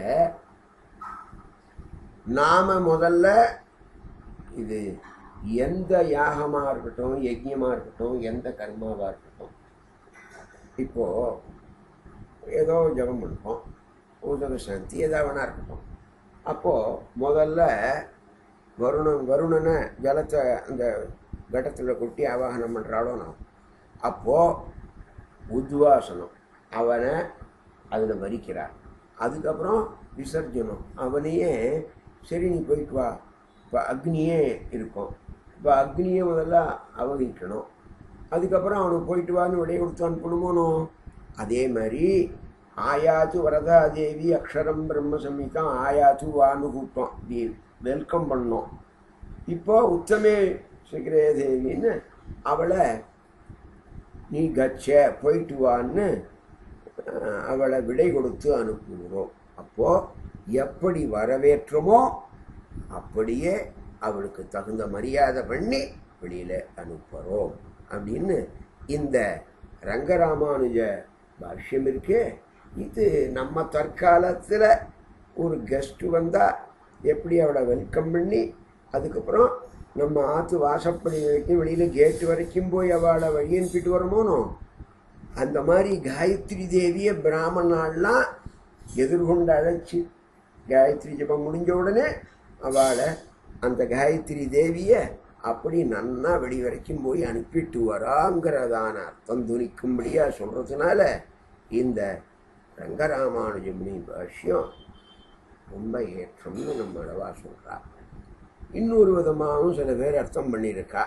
நாம முதல்ல இது எந்த யாகமாக இருக்கட்டும் யஜ்யமாக இருக்கட்டும் எந்த கர்மாவாக இருக்கட்டும் இப்போ ஏதோ ஜபம் பண்ணுறோம் உதக சாந்தி எதாவது வேணா இருக்கட்டும் அப்போது முதல்ல வருணன் வருணனை ஜலத்தை அந்த கடத்தில் கொட்டி ஆவாகனம் பண்ணுறாளோ நான் அப்போது உத்வாசனம் அவனை அதில் வரிக்கிறார் அதுக்கப்புறம் விசர்ஜனம் அவனையே சரி நீ போயிட்டு வா இப்போ அக்னியே இருக்கும் இப்போ அக்னியை முதல்ல அவகிக்கணும் அதுக்கப்புறம் அவனுக்கு போயிட்டு வான்னு விடைய கொடுத்து அனுப்பணுமோனோ அதே மாதிரி ஆயாத்து வரதா தேவி அக்ஷரம் பிரம்ம சம்ஹிதம் ஆயாத்து வான்னு கூப்பிட்டோம் தி வெல்கம் பண்ணோம் இப்போ உத்தமே சிகரே தேவின்னு அவளை நீ கச்ச போயிட்டு வான்னு அஹ், அவளை விடை கொடுத்து அனுப்புகிறோம் அப்போ எப்படி வரவேற்றமோ அப்படியே அவளுக்கு தகுந்த மரியாதை பண்ணி வெளியில அனுப்புகிறோம் அப்படின்னு இந்த ரங்கராமானுஜ பாஷ்யம் இருக்கே இது நம்ம தற்காலத்தில் ஒரு கெஸ்ட் வந்தா எப்படி அவளை வெல்கம் பண்ணி அதுக்கப்புறம் நம்ம ஆற்று வாசப்படி வரைக்கும் வெளியில் கேட்டு வரைக்கும் போய் அவளை வழி அனுப்பிட்டு வரமோனோ அந்த மாதிரி காயத்ரி தேவியை பிராமணாலாம் எதிர்கொண்டு அழைச்சி காயத்ரி ஜபம் முடிஞ்ச உடனே அவளை அந்த காயத்ரி தேவியை அப்படி நன்னா வெளி வரைக்கும் போய் அனுப்பிட்டு வராங்கிறதான அர்த்தம் துணிக்கும்படியா சொல்றதுனால இந்த ரங்கராமானுஜமுனி பாஷ்யம் ரொம்ப ஏற்றம்னு நம்ம அளவா சொல்றா இன்னொரு விதமாகவும் சில பேர் அர்த்தம் பண்ணியிருக்கா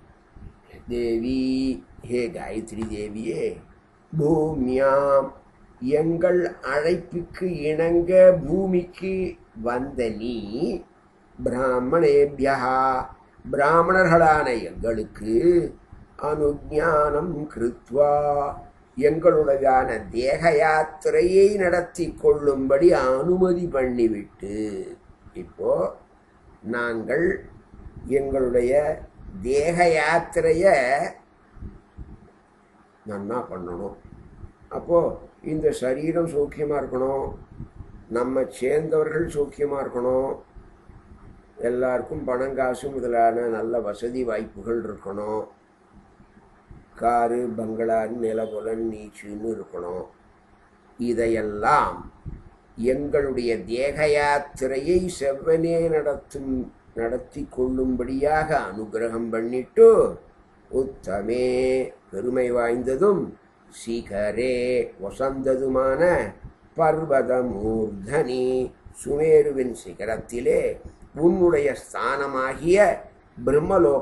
தேவி ஹே காயத்ரி தேவியே பூமியாம் எங்கள் அழைப்புக்கு இணங்க பூமிக்கு வந்த நீ பிராமணேபியா பிராமணர்களான எங்களுக்கு அனுஞானம் கிருத்வா எங்களுடையான தேக யாத்திரையை நடத்தி கொள்ளும்படி அனுமதி பண்ணிவிட்டு இப்போ நாங்கள் எங்களுடைய தேக யாத்திரையை நன்னா பண்ணணும் அப்போது இந்த சரீரம் சௌக்கியமாக இருக்கணும் நம்ம சேர்ந்தவர்கள் சௌக்கியமாக இருக்கணும் எல்லாருக்கும் பணம் காசு முதலான நல்ல வசதி வாய்ப்புகள் இருக்கணும் காரு பங்களாரு நிலபுலன் நீச்சுன்னு இருக்கணும் இதையெல்லாம் எங்களுடைய தேக யாத்திரையை செவ்வனே நடத்தும் நடத்தி கொள்ளும்படியாக அனுகிரகம் பண்ணிட்டு உத்தமே பெருமை வாய்ந்ததும் சீகரே வசந்ததுமான பர்வதமூர்தனி சுமேருவின் சிகரத்திலே உன்னுடைய ஸ்தானமாகிய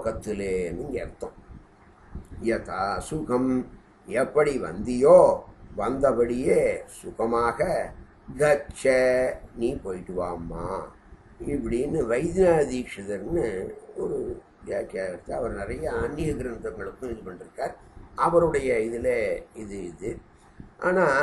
பிரம்மலோகத்திலேன்னு அர்த்தம் யதா சுகம் எப்படி வந்தியோ வந்தபடியே சுகமாக கச்ச நீ போயிட்டு வாம்மா இப்படின்னு வைத்தியநாத தீட்சிதர்னு ஒரு வியாக்கியாரத்தை அவர் நிறைய ஆன்மீக கிரந்தங்களுக்கும் இது பண்ணிருக்கார் அவருடைய இதில் இது இது ஆனால்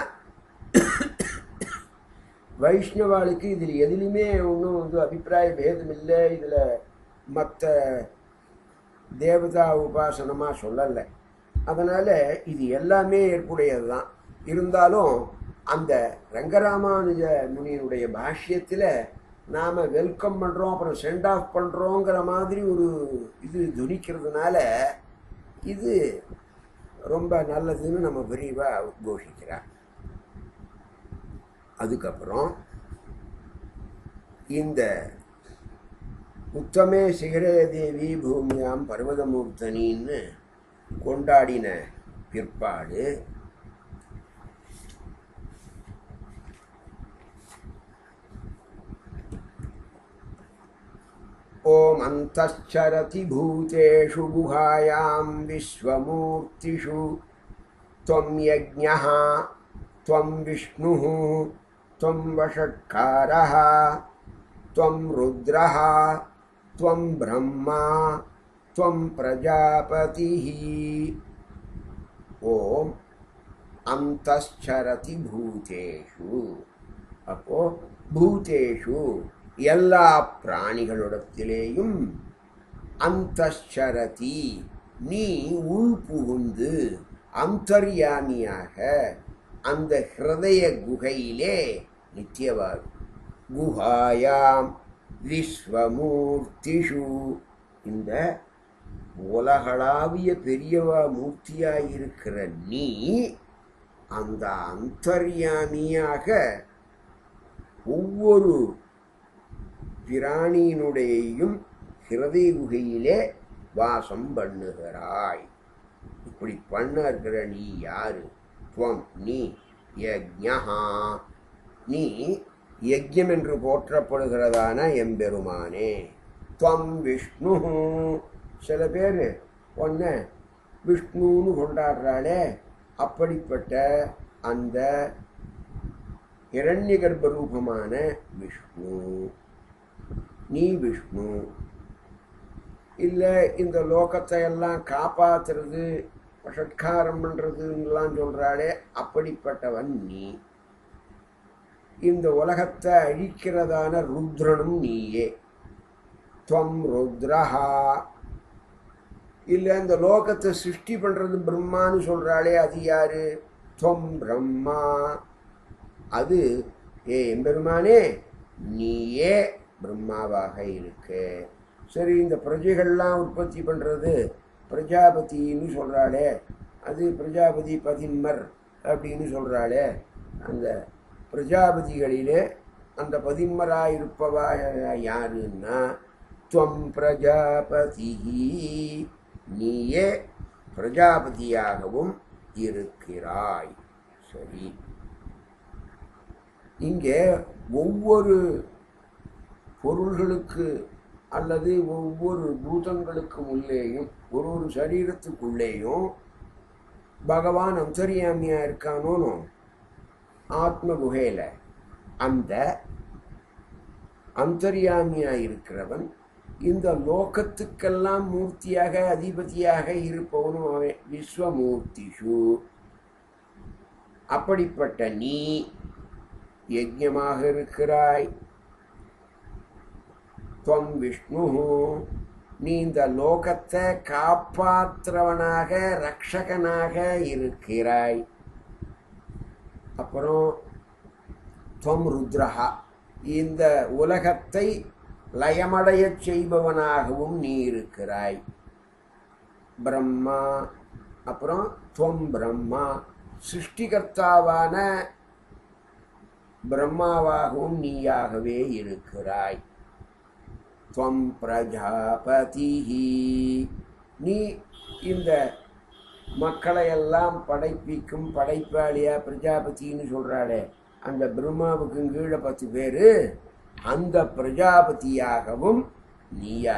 வைஷ்ணவாளுக்கு இதில் எதுலையுமே ஒன்றும் வந்து அபிப்பிராய பேதம் இல்லை இதில் மற்ற தேவதா உபாசனமாக சொல்லலை அதனால் இது எல்லாமே ஏற்புடையது தான் இருந்தாலும் அந்த ரங்கராமானுஜ முனியினுடைய பாஷ்யத்தில் நாம் வெல்கம் பண்ணுறோம் அப்புறம் சென்ட் ஆஃப் பண்ணுறோங்கிற மாதிரி ஒரு இது துணிக்கிறதுனால இது ரொம்ப நல்லதுன்னு நம்ம விரிவாக உத்கோஷிக்கிறார் அதுக்கப்புறம் இந்த உத்தமே சிகரே தேவி பூமியாம் பர்வதமூர்த்தனின்னு கொண்டாடின பிற்பாடு ஓம் அந்தரதி பூதேஷு குஹாயாம் விஸ்வமூர்த்திஷு त्वं यज्ञः त्वं विष्णुः त्वं वषट्कारः त्वं रुद्रः त्वं ब्रह्मा त्वं प्रजापतिः ஓம் அந்தரதி பூதேஷு அப்போ பூதேஷு எல்லா பிராணிகளிடத்திலேயும் அந்தரதி நீ உள் புகுந்து அந்தர்யாமியாக அந்த ஹிருதய குகையிலே நித்தியவார் குஹாயாம் விஸ்வமூர்த்திஷு இந்த உலகளாவிய பெரியவா மூர்த்தியாயிருக்கிற நீ அந்த அந்தர்யாமியாக ஒவ்வொரு பிராணியினுடையும் ஹிருதய குகையிலே வாசம் பண்ணுகிறாய் இப்படி பண்ண இருக்கிற நீ யாரு துவம் நீ யஜ்ஞா நீ யஜ்யம் என்று போற்றப்படுகிறதான எம்பெருமானே துவம் விஷ்ணு சில பேர் ஒன்ன விஷ்ணுன்னு கொண்டாடுறாளே அப்படிப்பட்ட அந்த இரண்ய கர்ப்பரூபமான விஷ்ணு நீ விஷ்ணு இல்லை இந்த லோகத்தை எல்லாம் காப்பாத்துறது வஷட்காரம் பண்ணுறதுன்னெலாம் சொல்கிறாளே அப்படிப்பட்டவன் நீ இந்த உலகத்தை அழிக்கிறதான ருத்ரனும் நீயே துவம் ருத்ரஹா இல்லை இந்த லோகத்தை சிருஷ்டி பண்ணுறது பிரம்மான்னு சொல்கிறாளே அது யாரு துவம் பிரம்மா அது ஏ எம்பெருமானே நீயே பிரம்மாவாக இருக்கு சரி இந்த பிரஜைகள்லாம் உற்பத்தி பண்ணுறது பிரஜாபதின்னு சொல்கிறாளே அது பிரஜாபதி பதின்மர் அப்படின்னு சொல்கிறாளே அந்த பிரஜாபதிகளிலே அந்த பதின்மராக இருப்பவா யாருன்னா துவம் பிரஜாபதி நீயே பிரஜாபதியாகவும் இருக்கிறாய் சரி இங்கே ஒவ்வொரு பொருள்களுக்கு அல்லது ஒவ்வொரு பூதங்களுக்கு உள்ளேயும் ஒரு ஒரு சரீரத்துக்குள்ளேயும் பகவான் அந்தரியாமியா இருக்கானோனோ ஆத்ம குகையில அந்த அந்தரியாமியா இருக்கிறவன் இந்த லோகத்துக்கெல்லாம் மூர்த்தியாக அதிபதியாக இருப்பவனும் அவன் விஸ்வமூர்த்திஷு அப்படிப்பட்ட நீ யஜ்யமாக இருக்கிறாய் துவம் விஷ்ணு நீ இந்த லோகத்தை காப்பாற்றுறவனாக ரக்ஷகனாக இருக்கிறாய் அப்புறம் துவம் ருத்ரஹா இந்த உலகத்தை லயமடையச் செய்பவனாகவும் நீ இருக்கிறாய் பிரம்மா அப்புறம் துவம் பிரம்மா சிருஷ்டிகர்த்தாவான பிரம்மாவாகவும் நீயாகவே இருக்கிறாய் துவம் பிரஜாபதி நீ இந்த மக்களையெல்லாம் படைப்பிக்கும் படைப்பாளியா பிரஜாபதின்னு சொல்றாளே அந்த பிரம்மாவுக்கு கீழே பத்து பேரு அந்த பிரஜாபதியாகவும்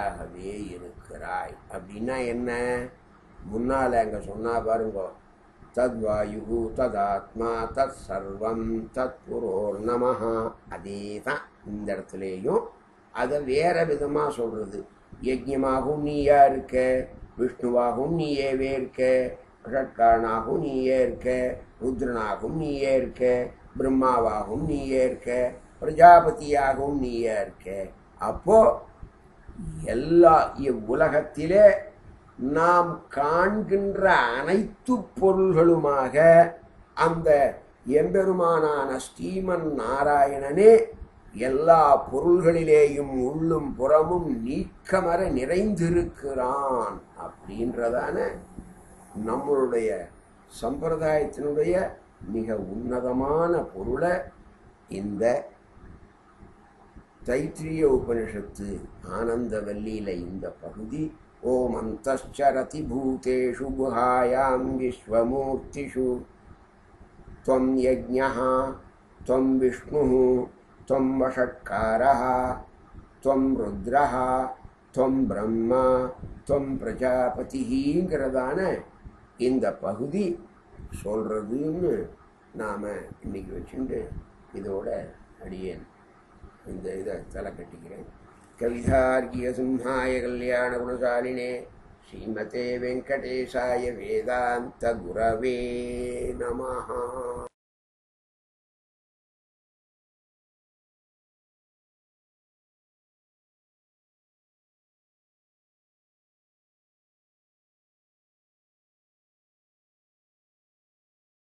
நீயாகவே இருக்கிறாய் அப்படின்னா என்ன முன்னால அங்க சொன்னா பாருங்க தத்வாயு ததாத்மா தத் சர்வம் தத் புரோர் நமஹ அதே தான் இந்த இடத்துலேயும் அதை வேற விதமாக சொல்றது யஜ்யமாகவும் நீயா இருக்க விஷ்ணுவாகவும் நீயேவே இருக்க ஷட்காரனாகவும் நீயே இருக்க ருத்ரனாகவும் நீயே இருக்க பிரம்மாவாகவும் நீயே இருக்க பிரஜாபதியாகவும் நீயே இருக்க அப்போ எல்லா இவ்வுலகத்திலே நாம் காண்கின்ற அனைத்து பொருள்களுமாக அந்த எம்பெருமானான ஸ்ரீமன் நாராயணனே எல்லா பொருள்களிலேயும் உள்ளும் புறமும் நீக்கமர நிறைந்திருக்கிறான் அப்படின்றதான நம்மளுடைய சம்பிரதாயத்தினுடைய மிக உன்னதமான பொருளை இந்த தைத்திரிய உபனிஷத்து ஆனந்தவல்லியில இந்த பகுதி ஓம் அந்தரதி பூதேஷு குஹாயாம் விஸ்வமூர்த்திஷு त्वं यज्ञः त्वं विष्णुः त्वं वषट्कारः त्वं रुद्रः त्वं பிரம்மா त्वं பிரஜாபதிங்கிறதான இந்த பகுதி சொல்றதுன்னு நாம் இன்னைக்கு வச்சுட்டு இதோட அடியேன் இந்த இதை தலை கட்டிக்கிறேன் கவிதார்கிய சிம்ஹாய கல்யாண குணசாலினே ஸ்ரீமதே வெங்கடேசாய வேதாந்த குரவே நமஹா